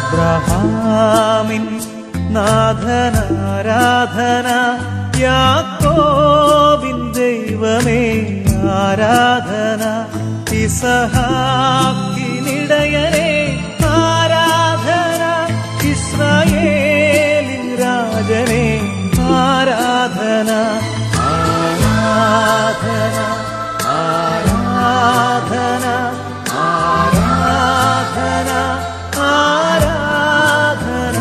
അബ്രഹാമിൻ നാഥനാരാധന യാക്കോബിൻ ദൈവമേ ആരാധന ഇസഹാക്കിനിടയനെ ആരാധന ഇസ്രായേലിൻ രാജനെ ആരാധന ആരാധന ആരാധന ആരാധന ആരാധന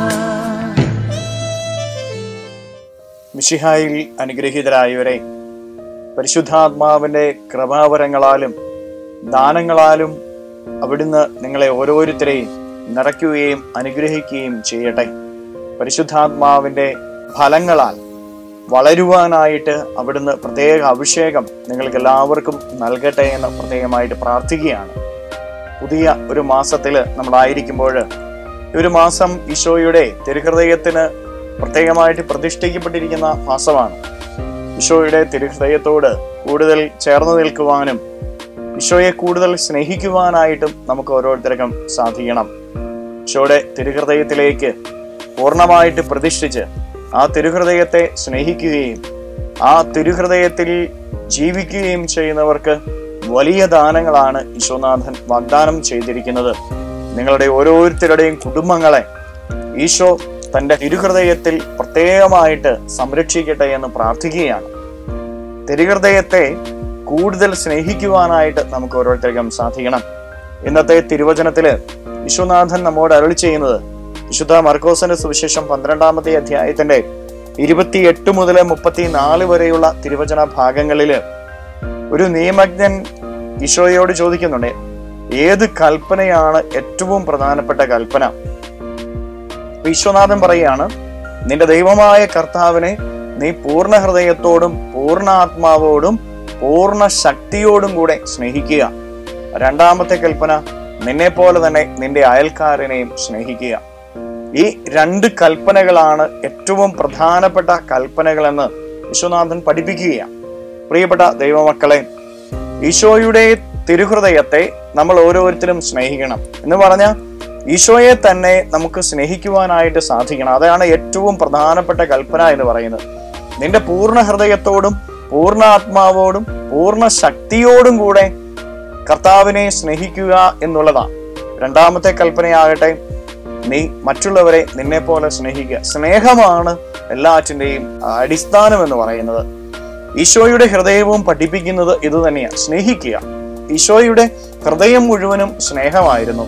മിഷിഹായിൽ അനുഗ്രഹീതരായവരെ പരിശുദ്ധാത്മാവിന്റെ കൃപാവരങ്ങളാലും ദാനങ്ങളാലും അവിടുന്ന് നിങ്ങളെ ഓരോരുത്തരെയും നിറയ്ക്കുകയും അനുഗ്രഹിക്കുകയും ചെയ്യട്ടെ പരിശുദ്ധാത്മാവിന്റെ ഫലങ്ങളാൽ വളരുവാനായിട്ട് അവിടുന്ന് പ്രത്യേക അഭിഷേകം നിങ്ങൾക്ക് എല്ലാവർക്കും നൽകട്ടെ എന്ന് പ്രത്യേകമായിട്ട് പ്രാർത്ഥിക്കുകയാണ് പുതിയ ഒരു മാസത്തിൽ നമ്മളായിരിക്കുമ്പോൾ ഈ ഒരു മാസം ഈശോയുടെ തിരുഹൃദയത്തിന് പ്രത്യേകമായിട്ട് പ്രതിഷ്ഠിക്കപ്പെട്ടിരിക്കുന്ന മാസമാണ് ഈശോയുടെ തിരുഹൃദയത്തോട് കൂടുതൽ ചേർന്ന് നിൽക്കുവാനും ഈശോയെ കൂടുതൽ സ്നേഹിക്കുവാനായിട്ടും നമുക്ക് ഓരോരുത്തർക്കും സാധിക്കണം ഈശോയുടെ തിരുഹൃദയത്തിലേക്ക് പൂർണ്ണമായിട്ട് പ്രതിഷ്ഠിച്ച് ആ തിരുഹൃദയത്തെ സ്നേഹിക്കുകയും ആ തിരുഹൃദയത്തിൽ ജീവിക്കുകയും ചെയ്യുന്നവർക്ക് വലിയ ദാനങ്ങളാണ് ഈശോനാഥൻ വാഗ്ദാനം ചെയ്തിരിക്കുന്നത് നിങ്ങളുടെ ഓരോരുത്തരുടെയും കുടുംബങ്ങളെ ഈശോ തന്റെ തിരുഹൃദയത്തിൽ പ്രത്യേകമായിട്ട് സംരക്ഷിക്കട്ടെ എന്ന് പ്രാർത്ഥിക്കുകയാണ് തിരുഹൃദയത്തെ കൂടുതൽ സ്നേഹിക്കുവാനായിട്ട് നമുക്ക് ഓരോരുത്തർക്കും സാധിക്കണം ഇന്നത്തെ തിരുവചനത്തില് വിശ്വനാഥൻ നമ്മോട് അരളി ചെയ്യുന്നത് വിശുദ്ധ മർക്കോസിന്റെ സുവിശേഷം പന്ത്രണ്ടാമത്തെ അധ്യായത്തിന്റെ ഇരുപത്തിയെട്ട് മുതൽ മുപ്പത്തിനാല് വരെയുള്ള തിരുവചന ഭാഗങ്ങളില് ഒരു നിയമജ്ഞൻ ഈശോയോട് ചോദിക്കുന്നുണ്ട് ഏത് കൽപ്പനയാണ് ഏറ്റവും പ്രധാനപ്പെട്ട കൽപ്പന വിശ്വനാഥൻ പറയുകയാണ് നിന്റെ ദൈവമായ കർത്താവിനെ നീ പൂർണ്ണ ഹൃദയത്തോടും പൂർണ്ണ ആത്മാവോടും പൂർണ്ണ ശക്തിയോടും കൂടെ സ്നേഹിക്കുക രണ്ടാമത്തെ കൽപ്പന നിന്നെ പോലെ തന്നെ നിന്റെ അയൽക്കാരനെയും സ്നേഹിക്കുക ഈ രണ്ട് കൽപ്പനകളാണ് ഏറ്റവും പ്രധാനപ്പെട്ട കൽപ്പനകളെന്ന് വിശ്വനാഥൻ പഠിപ്പിക്കുകയാണ് പ്രിയപ്പെട്ട ദൈവമക്കളെ ഈശോയുടെ തിരുഹൃദയത്തെ നമ്മൾ ഓരോരുത്തരും സ്നേഹിക്കണം എന്ന് പറഞ്ഞാൽ ഈശോയെ തന്നെ നമുക്ക് സ്നേഹിക്കുവാനായിട്ട് സാധിക്കണം അതാണ് ഏറ്റവും പ്രധാനപ്പെട്ട കൽപ്പന എന്ന് പറയുന്നത് നിന്റെ പൂർണ്ണ ഹൃദയത്തോടും പൂർണ്ണ ആത്മാവോടും പൂർണ്ണ ശക്തിയോടും കൂടെ കർത്താവിനെ സ്നേഹിക്കുക എന്നുള്ളതാണ് രണ്ടാമത്തെ കൽപ്പനയാകട്ടെ നീ മറ്റുള്ളവരെ നിന്നെ പോലെ സ്നേഹിക്കുക സ്നേഹമാണ് എല്ലാറ്റിൻ്റെയും അടിസ്ഥാനം എന്ന് പറയുന്നത് ഈശോയുടെ ഹൃദയവും പഠിപ്പിക്കുന്നത് ഇത് തന്നെയാണ് സ്നേഹിക്കുക ഈശോയുടെ ഹൃദയം മുഴുവനും സ്നേഹമായിരുന്നു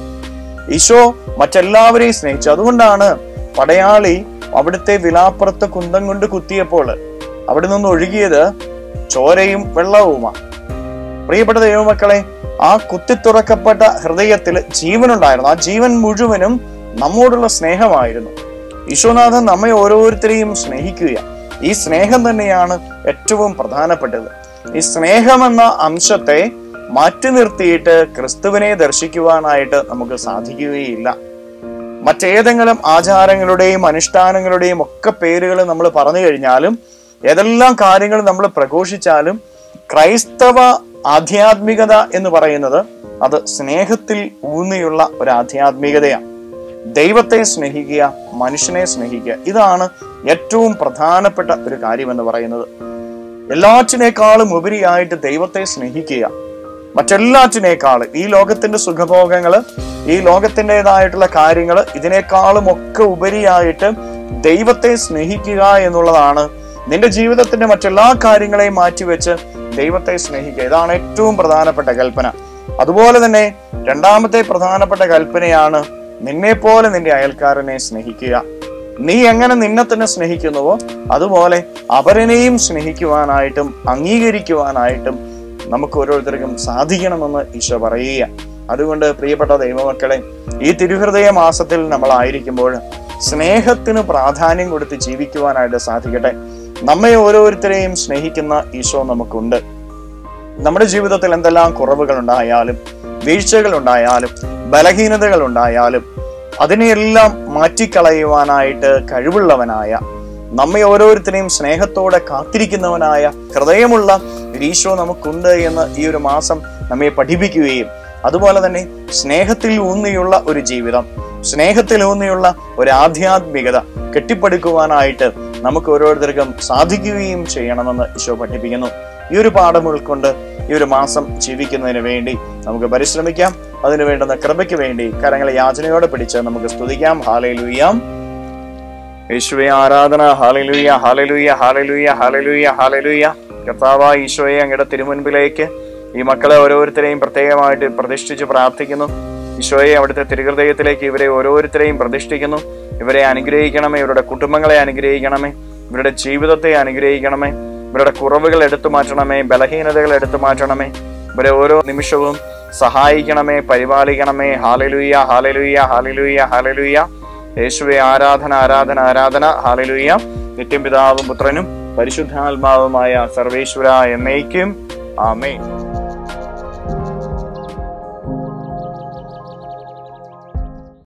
ഈശോ മറ്റെല്ലാവരെയും സ്നേഹിച്ചു അതുകൊണ്ടാണ് പടയാളി അവിടുത്തെ വിലാപ്പുറത്ത് കുന്തം കൊണ്ട് കുത്തിയപ്പോൾ അവിടെ നിന്ന് ഒഴുകിയത് ചോരയും വെള്ളവുമാണ് പ്രിയപ്പെട്ട ദൈവമക്കളെ ആ കുത്തിത്തുറക്കപ്പെട്ട ഹൃദയത്തിൽ ജീവനുണ്ടായിരുന്നു ആ ജീവൻ മുഴുവനും നമ്മോടുള്ള സ്നേഹമായിരുന്നു ഈശോനാഥൻ നമ്മെ ഓരോരുത്തരെയും സ്നേഹിക്കുക ഈ സ്നേഹം തന്നെയാണ് ഏറ്റവും പ്രധാനപ്പെട്ടത് ഈ സ്നേഹമെന്ന അംശത്തെ മാറ്റി നിർത്തിയിട്ട് ക്രിസ്തുവിനെ ദർശിക്കുവാനായിട്ട് നമുക്ക് സാധിക്കുകയില്ല മറ്റേതെങ്കിലും ആചാരങ്ങളുടെയും അനുഷ്ഠാനങ്ങളുടെയും ഒക്കെ പേരുകൾ നമ്മൾ പറഞ്ഞു കഴിഞ്ഞാലും ഏതെല്ലാം കാര്യങ്ങൾ നമ്മൾ പ്രഘോഷിച്ചാലും ക്രൈസ്തവ ആധ്യാത്മികത എന്ന് പറയുന്നത് അത് സ്നേഹത്തിൽ ഊന്നിയുള്ള ഒരു ആധ്യാത്മികതയാണ് ദൈവത്തെ സ്നേഹിക്കുക മനുഷ്യനെ സ്നേഹിക്കുക ഇതാണ് ഏറ്റവും പ്രധാനപ്പെട്ട ഒരു കാര്യം എന്ന് പറയുന്നത് എല്ലാറ്റിനേക്കാളും ഉപരിയായിട്ട് ദൈവത്തെ സ്നേഹിക്കുക മറ്റെല്ലാറ്റിനേക്കാളും ഈ ലോകത്തിന്റെ സുഖഭോഗങ്ങള് ഈ ലോകത്തിൻ്റെതായിട്ടുള്ള കാര്യങ്ങൾ ഇതിനേക്കാളും ഒക്കെ ഉപരിയായിട്ട് ദൈവത്തെ സ്നേഹിക്കുക എന്നുള്ളതാണ് നിന്റെ ജീവിതത്തിന്റെ മറ്റെല്ലാ കാര്യങ്ങളെയും മാറ്റിവെച്ച് ദൈവത്തെ സ്നേഹിക്കുക ഇതാണ് ഏറ്റവും പ്രധാനപ്പെട്ട കൽപ്പന അതുപോലെ തന്നെ രണ്ടാമത്തെ പ്രധാനപ്പെട്ട കൽപ്പനയാണ് നിന്നെ പോലെ നിന്റെ അയൽക്കാരനെ സ്നേഹിക്കുക നീ എങ്ങനെ നിന്നെ തന്നെ സ്നേഹിക്കുന്നുവോ അതുപോലെ അവരനെയും സ്നേഹിക്കുവാനായിട്ടും അംഗീകരിക്കുവാനായിട്ടും നമുക്ക് ഓരോരുത്തർക്കും സാധിക്കണമെന്ന് ഈശോ പറയുക അതുകൊണ്ട് പ്രിയപ്പെട്ട ദൈവമക്കളെ ഈ തിരുഹൃദയ മാസത്തിൽ നമ്മളായിരിക്കുമ്പോൾ സ്നേഹത്തിന് പ്രാധാന്യം കൊടുത്ത് ജീവിക്കുവാനായിട്ട് സാധിക്കട്ടെ നമ്മെ ഓരോരുത്തരെയും സ്നേഹിക്കുന്ന ഈശോ നമുക്കുണ്ട് നമ്മുടെ ജീവിതത്തിൽ എന്തെല്ലാം കുറവുകൾ ഉണ്ടായാലും വീഴ്ചകൾ ഉണ്ടായാലും ബലഹീനതകൾ ഉണ്ടായാലും അതിനെയെല്ലാം മാറ്റിക്കളയുവാനായിട്ട് കഴിവുള്ളവനായ നമ്മെ ഓരോരുത്തരെയും സ്നേഹത്തോടെ കാത്തിരിക്കുന്നവനായ ഹൃദയമുള്ള ഒരു ഈശോ നമുക്കുണ്ട് എന്ന് ഈ ഒരു മാസം നമ്മെ പഠിപ്പിക്കുകയും അതുപോലെ തന്നെ സ്നേഹത്തിൽ ഊന്നിയുള്ള ഒരു ജീവിതം സ്നേഹത്തിലൂന്നിയുള്ള ഒരു ആധ്യാത്മികത കെട്ടിപ്പടുക്കുവാനായിട്ട് നമുക്ക് ഓരോരുത്തർക്കും സാധിക്കുകയും ചെയ്യണമെന്ന് ഈശോ പഠിപ്പിക്കുന്നു ഈ ഒരു പാഠം ഉൾക്കൊണ്ട് ഈ ഒരു മാസം ജീവിക്കുന്നതിന് വേണ്ടി നമുക്ക് പരിശ്രമിക്കാം അതിനു വേണ്ടുന്ന കൃപയ്ക്ക് വേണ്ടി കരങ്ങളെ യാചനയോടെ പിടിച്ച് നമുക്ക് സ്തുതിക്കാം ഹാലയിലുയ്യാം യേശുവെ ആരാധന ഹാലലുയ്യ ഹാലലുയ്യ ഹാലലുയ്യ ഹാലലുയ്യ ഹാലലുയ്യ കർത്താവ ഈശോയെ അങ്ങയുടെ തിരുമുൻപിലേക്ക് ഈ മക്കളെ ഓരോരുത്തരെയും പ്രത്യേകമായിട്ട് പ്രതിഷ്ഠിച്ച് പ്രാർത്ഥിക്കുന്നു ഈശോയെ അവിടുത്തെ തിരുഹൃദയത്തിലേക്ക് ഇവരെ ഓരോരുത്തരെയും പ്രതിഷ്ഠിക്കുന്നു ഇവരെ അനുഗ്രഹിക്കണമേ ഇവരുടെ കുടുംബങ്ങളെ അനുഗ്രഹിക്കണമേ ഇവരുടെ ജീവിതത്തെ അനുഗ്രഹിക്കണമേ ഇവരുടെ കുറവുകൾ എടുത്തു മാറ്റണമേ ബലഹീനതകൾ എടുത്തു മാറ്റണമേ ഇവരെ ഓരോ നിമിഷവും സഹായിക്കണമേ പരിപാലിക്കണമേ ഹാലലുയ്യ ഹാലലുയ്യ ഹാലലുയ്യ ഹാലലുയ്യ യേശുവെ ആരാധന ആരാധന ആരാധന ഹാലലുയ്യ നിത്യം പിതാവും പുത്രനും പരിശുദ്ധാത്മാവുമായ സർവേശ്വര എന്നേക്കും ആമേ